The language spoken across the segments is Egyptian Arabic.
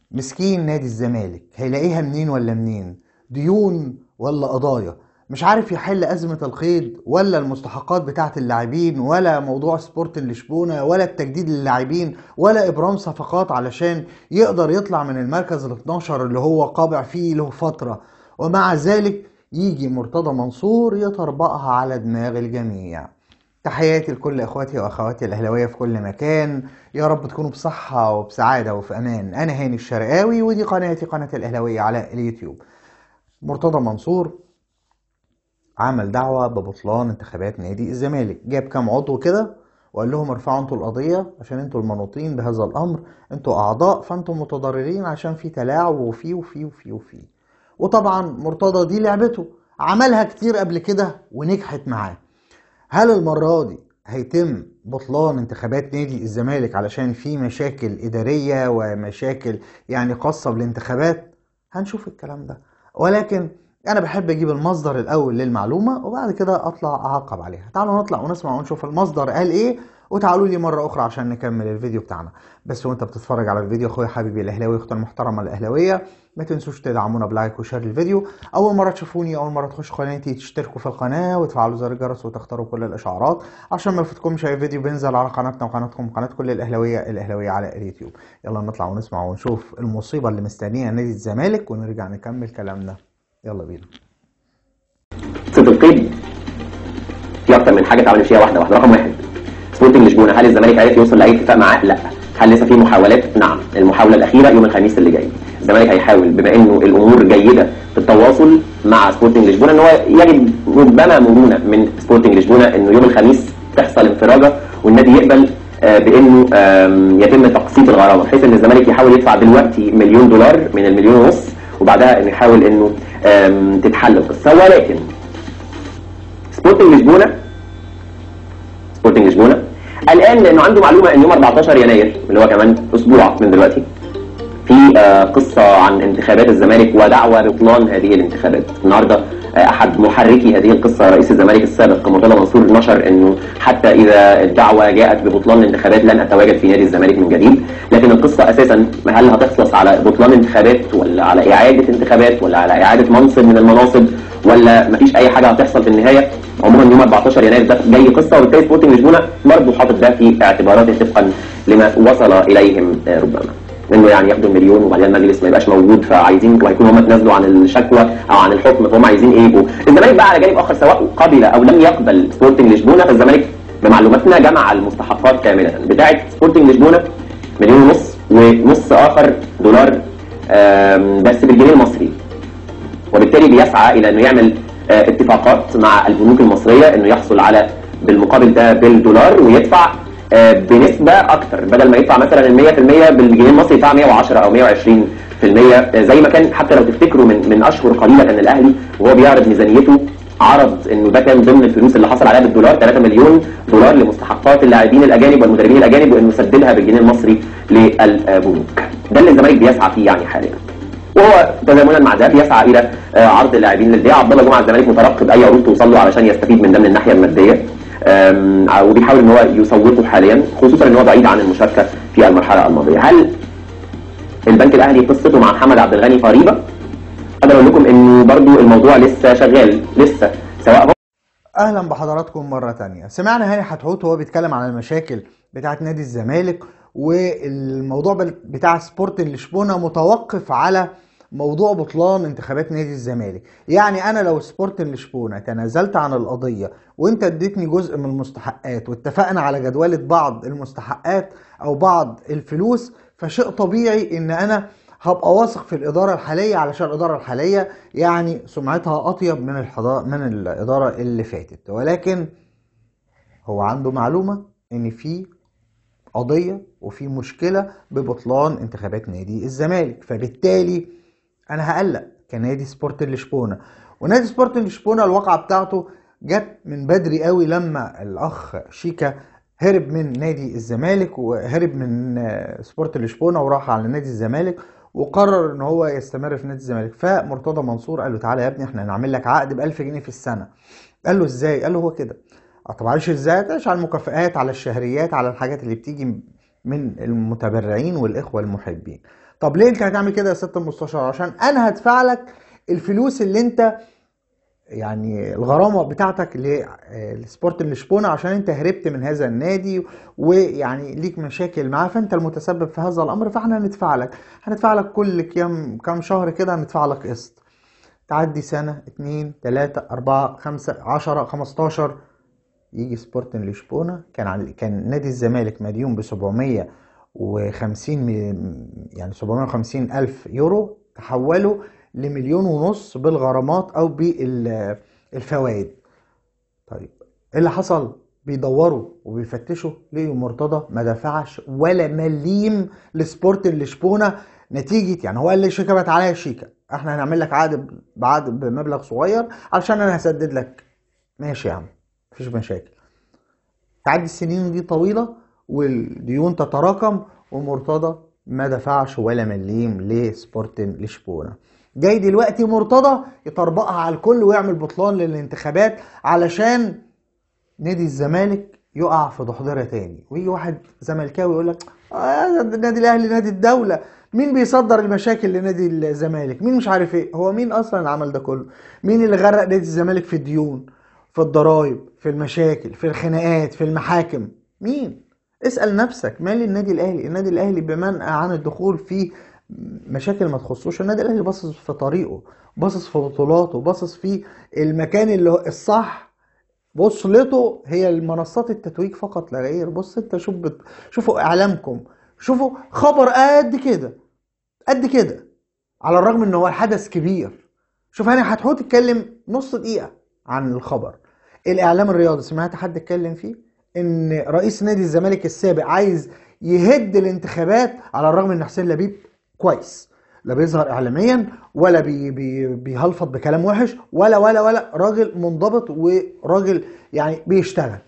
مسكين نادي الزمالك هيلاقيها منين ولا منين ديون ولا قضايا مش عارف يحل أزمة القيد ولا المستحقات بتاعة اللاعبين ولا موضوع سبورت لشبونة ولا التجديد للاعبين ولا إبرام صفقات علشان يقدر يطلع من المركز ال 12 اللي هو قابع فيه له فترة ومع ذلك يجي مرتضى منصور يطربقها على دماغ الجميع تحياتي لكل اخواتي واخواتي الاهلاويه في كل مكان يا رب تكونوا بصحه وبسعاده وفي امان انا هاني الشرقاوي ودي قناتي قناه الاهلاويه على اليوتيوب مرتضى منصور عمل دعوه ببطلان انتخابات نادي الزمالك جاب كام عضو كده وقال لهم ارفعوا انتوا القضيه عشان انتوا المنوطين بهذا الامر انتوا اعضاء فانتوا متضررين عشان في تلاعب وفي وفي وفي وفي وطبعا مرتضى دي لعبته عملها كتير قبل كده ونجحت معاه هل المرة دي هيتم بطلان انتخابات نادي الزمالك علشان في مشاكل إدارية ومشاكل يعني خاصة بالانتخابات هنشوف الكلام ده ولكن أنا بحب أجيب المصدر الأول للمعلومة وبعد كده أطلع أعقب عليها تعالوا نطلع ونسمع ونشوف المصدر قال إيه وتعالوا لي مرة أخرى عشان نكمل الفيديو بتاعنا بس وأنت بتتفرج على الفيديو أخويا حبيبي الأهلاوي أختي المحترمة الأهلاوية ما تنسوش تدعمونا بلايك وشير الفيديو اول مره تشوفوني اول مره تخش قناتي تشتركوا في القناه وتفعلوا زر الجرس وتختاروا كل الاشعارات عشان ما يفوتكمش اي فيديو بينزل على قناتنا وقناتكم قناه كل الاهلاويه الاهلاويه على اليوتيوب يلا نطلع ونسمع ونشوف المصيبه اللي مستنيه نادي الزمالك ونرجع نكمل كلامنا يلا بينا صيد القيد في اكتر من حاجه تعمل فيها واحده واحده رقم واحد سبورتنج لشبونه هل الزمالك عرف يوصل لاي اتفاق معاه؟ لا هل لسه في محاولات؟ نعم المحاوله الاخيره يوم الخميس اللي جاي الزمالك هيحاول بما انه الامور جيده في التواصل مع سبورتنج لشبونه ان هو يجد ربما مرونه من سبورتنج لشبونه انه يوم الخميس تحصل انفراجه والنادي يقبل آه، بانه آم، يتم تقسيط الغرامه بحيث ان الزمالك يحاول يدفع دلوقتي مليون دولار من المليون ونص وبعدها انه يحاول انه آم، تتحل القصه ولكن سبورتنج لشبونه سبورتنج لشبونه قلقان لانه عنده معلومه ان يوم 14 يناير اللي هو كمان اسبوع من دلوقتي في آه، قصه عن انتخابات الزمالك ودعوى بطلان هذه الانتخابات النهارده آه، احد محركي هذه القصه رئيس الزمالك السابق مرتضى منصور نشر انه حتى اذا الدعوه جاءت ببطلان الانتخابات لن اتواجد في نادي الزمالك من جديد لكن القصه اساسا هل هتخلص على بطلان انتخابات ولا على اعاده انتخابات ولا على اعاده منصب من المناصب ولا مفيش اي حاجه هتحصل في النهايه عموما يوم 14 يناير ده جاي قصه وبالتالي سبورتنج لشبونه برضه حاطط ده في اعتباراته طبقا لما وصل اليهم آه، ربما انه يعني ياخدوا المليون وبعدين المجلس ما يبقاش موجود فعايزين وهيكونوا هم تنازلوا عن الشكوى او عن الحكم فهم عايزين ايه يبقوا الزمالك بقى على جانب اخر سواء قبل او لم يقبل سبورتنج لشبونه فالزمالك بمعلوماتنا جمع المستحقات كامله بتاعه سبورتنج لشبونه مليون ونص ونص اخر دولار آم، بس بالجنيه المصري وبالتالي بيسعى الى انه يعمل آه، اتفاقات مع البنوك المصريه انه يحصل على بالمقابل ده بالدولار ويدفع آه، بنسبه اكتر بدل ما يدفع مثلا ال 100% بالجنيه المصري يدفع 110 او 120% آه، زي ما كان حتى لو تفتكروا من من اشهر قليله كان الاهلي وهو بيعرض ميزانيته عرض انه ده كان ضمن الفلوس اللي حصل عليها بالدولار 3 مليون دولار لمستحقات اللاعبين الاجانب والمدربين الاجانب وانه سددها بالجنيه المصري للبنوك ده اللي الزمالك بيسعى فيه يعني حاليا وهو تزامنا مع ده بيسعى الى آه، عرض اللاعبين للبيع عبد الله جمعه الزمالك مترقب اي عروض توصل له علشان يستفيد من ده من الناحيه الماديه آم، آه، وبيحاول ان هو يصوته حاليا خصوصا ان هو بعيد عن المشاركه في المرحله الماضيه هل البنك الاهلي قصته مع محمد عبد الغني قريبه اقدر اقول لكم انه برضو الموضوع لسه شغال لسه سواء اهلا بحضراتكم مره تانية سمعنا هاني حتحوت وهو بيتكلم عن المشاكل بتاعه نادي الزمالك والموضوع بل- بتاع سبورت لشبونه متوقف على موضوع بطلان انتخابات نادي الزمالك يعني انا لو سبورت لشبونه تنازلت عن القضيه وانت اديتني جزء من المستحقات واتفقنا على جدولة بعض المستحقات او بعض الفلوس فشيء طبيعي ان انا هبقى واثق في الاداره الحاليه علشان الاداره الحاليه يعني سمعتها اطيب من الحضا... من الاداره اللي فاتت ولكن هو عنده معلومه ان في قضيه وفي مشكله ببطلان انتخابات نادي الزمالك فبالتالي انا هقلق كنادي سبورت لشبونه ونادي سبورت لشبونه الواقعه بتاعته جت من بدري قوي لما الاخ شيكا هرب من نادي الزمالك وهرب من آه، سبورت لشبونه وراح على نادي الزمالك وقرر ان هو يستمر في نادي الزمالك فمرتضى منصور قال له تعالى يا ابني احنا هنعمل لك عقد ب 1000 جنيه في السنه قال له ازاي قال له هو كده آه، طب عايش ازاي تعيش على المكافآت على الشهريات على الحاجات اللي بتيجي من المتبرعين والاخوه المحبين طب ليه انت هتعمل كده يا ست المستشار عشان انا هدفع لك الفلوس اللي انت يعني الغرامه بتاعتك لسبورت لشبونه عشان انت هربت من هذا النادي ويعني ليك مشاكل معاه فانت المتسبب في هذا الامر فاحنا هندفع لك هندفع لك كل كام كام شهر كده هندفع لك قسط تعدي سنه اتنين تلاته اربعه خمسه عشره خمستاشر يجي سبورتن لشبونه كان عن كان نادي الزمالك مديون ب 750 م- يعني 750 الف يورو تحولوا لمليون ونص بالغرامات او بالفوائد طيب ايه اللي حصل بيدوروا وبيفتشوا لقيوا مرتضى ما دفعش ولا مليم لسبورت لشبونه نتيجه يعني هو قال لي شيكا بقت عليا شيكا احنا هنعمل لك عقد بعقد بمبلغ صغير علشان انا هسدد لك ماشي يا عم مفيش مشاكل تعدي السنين دي طويله والديون تتراكم ومرتضى ما دفعش ولا مليم لسبورتن لشبونه جاي دلوقتي مرتضى يطربقها على الكل ويعمل بطلان للانتخابات علشان نادي الزمالك يقع في ضحضره تاني ويجي واحد زملكاوي يقول لك آه ده النادي الاهلي نادي الدوله مين بيصدر المشاكل لنادي الزمالك مين مش عارف ايه هو مين اصلا اللي عمل ده كله مين اللي غرق نادي الزمالك في الديون في الضرايب في المشاكل في الخناقات في المحاكم مين اسال نفسك مال النادي الاهلي النادي الاهلي بمنع عن الدخول في مشاكل ما تخصوش النادي الاهلي باصص في طريقه باصص في بطولاته باصص في المكان اللي هو الصح بوصلته هي المنصات التتويج فقط لا غير بص انت شوف بت... شوفوا اعلامكم شوفوا خبر قد كده قد كده على الرغم ان هو حدث كبير شوف هاني حتحوت اتكلم نص دقيقة عن الخبر الاعلام الرياضي سمعت حد اتكلم فيه ان رئيس نادي الزمالك السابق عايز يهد الانتخابات على الرغم ان حسين لبيب كويس لا بيظهر اعلاميا ولا بي بي بيهلفط بكلام وحش ولا ولا ولا راجل منضبط وراجل يعني بيشتغل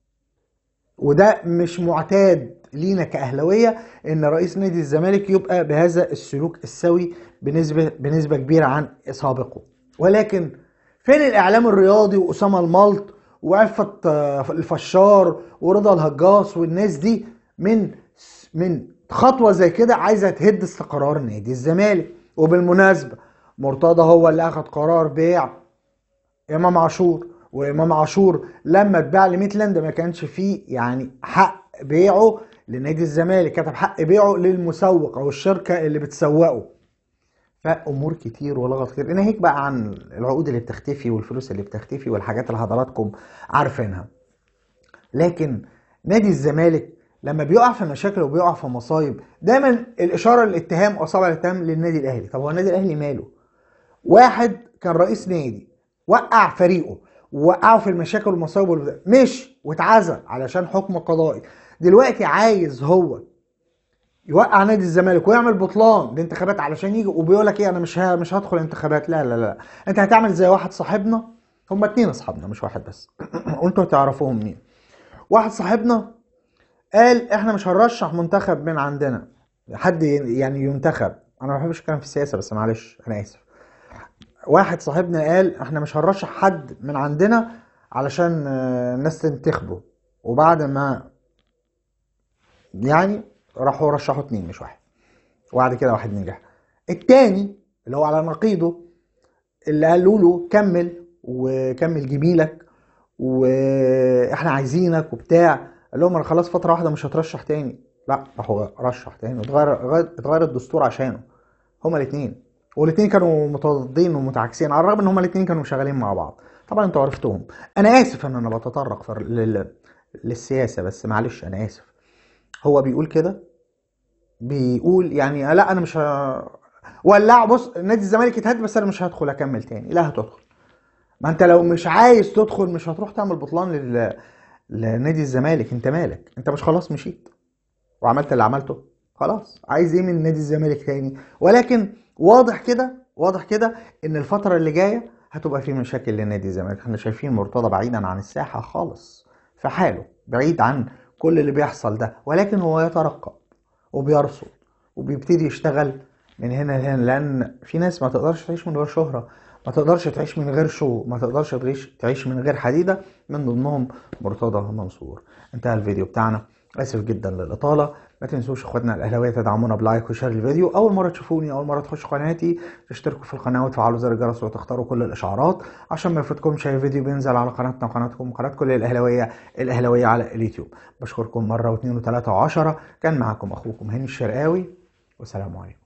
وده مش معتاد لينا كاهلاويه ان رئيس نادي الزمالك يبقى بهذا السلوك السوي بنسبه بنسبه كبيره عن سابقه ولكن فين الاعلام الرياضي واسامه الملط وعفت آه، الفشار ورضا الهجاص والناس دي من من خطوه زي كده عايزه تهد استقرار نادي الزمالك وبالمناسبه مرتضى هو اللي اخذ قرار بيع امام عاشور وامام عاشور لما اتباع لميتلاند ما كانش فيه يعني حق بيعه لنادي الزمالك كتب حق بيعه للمسوق او الشركه اللي بتسوقه فامور كتير ولغط كتير ناهيك بقى عن العقود اللي بتختفي والفلوس اللي بتختفي والحاجات اللي حضراتكم عارفينها لكن نادي الزمالك لما بيقع في مشاكل وبيقع في مصايب دايما الاشاره الاتهام اصابع الاتهام للنادي الاهلي طب هو النادي الاهلي ماله واحد كان رئيس نادي وقع فريقه ووقعه في المشاكل والمصايب والبتاع. مش واتعزل علشان حكم قضائي دلوقتي عايز هو يوقع نادي الزمالك ويعمل بطلان لانتخابات علشان يجي وبيقول لك ايه انا مش ها مش هدخل انتخابات لا لا لا انت هتعمل زي واحد صاحبنا هما اتنين اصحابنا مش واحد بس وانتوا تعرفوهم مين واحد صاحبنا قال احنا مش هنرشح منتخب من عندنا حد يعني ينتخب انا ما بحبش الكلام في السياسه بس معلش انا اسف واحد صاحبنا قال احنا مش هنرشح حد من عندنا علشان آه، الناس تنتخبه وبعد ما يعني راحوا رشحوا اتنين مش واحد وبعد كده واحد نجح التاني اللي هو على نقيضه اللي قالوا له كمل وكمل جميلك واحنا عايزينك وبتاع قال لهم انا خلاص فتره واحده مش هترشح تاني لا راحوا رشح تاني واتغير اتغير الدستور عشانه هما الاثنين والاثنين كانوا متضادين ومتعاكسين على الرغم ان هما الاثنين كانوا شغالين مع بعض طبعا انتوا عرفتهم انا اسف ان انا بتطرق في لل... للسياسه بس معلش انا اسف هو بيقول كده بيقول يعني لا انا مش ه... ولع بص نادي الزمالك اتهد بس انا مش هدخل اكمل تاني لا هتدخل ما انت لو مش عايز تدخل مش هتروح تعمل بطلان لل... لنادي الزمالك انت مالك انت مش خلاص مشيت وعملت اللي عملته خلاص عايز ايه من نادي الزمالك تاني ولكن واضح كده واضح كده ان الفتره اللي جايه هتبقى في مشاكل لنادي الزمالك احنا شايفين مرتضى بعيدا عن الساحه خالص في حاله بعيد عن كل اللي بيحصل ده ولكن هو يترقب وبيرصد وبيبتدي يشتغل من هنا لهنا لان في ناس ما تقدرش تعيش من غير شهره ما تقدرش تعيش من غير شو ما تقدرش تعيش تعيش من غير حديده من ضمنهم مرتضى منصور انتهى الفيديو بتاعنا اسف جدا للاطاله ما تنسوش اخواتنا الاهلاويه تدعمونا بلايك وشير الفيديو اول مره تشوفوني اول مره تخشوا قناتي تشتركوا في القناه وتفعلوا زر الجرس وتختاروا كل الاشعارات عشان ما يفوتكمش اي فيديو بينزل على قناتنا وقناتكم قناه كل الاهلاويه الاهلاويه على اليوتيوب بشكركم مره واثنين وثلاثه وعشره كان معاكم اخوكم هاني الشرقاوي والسلام عليكم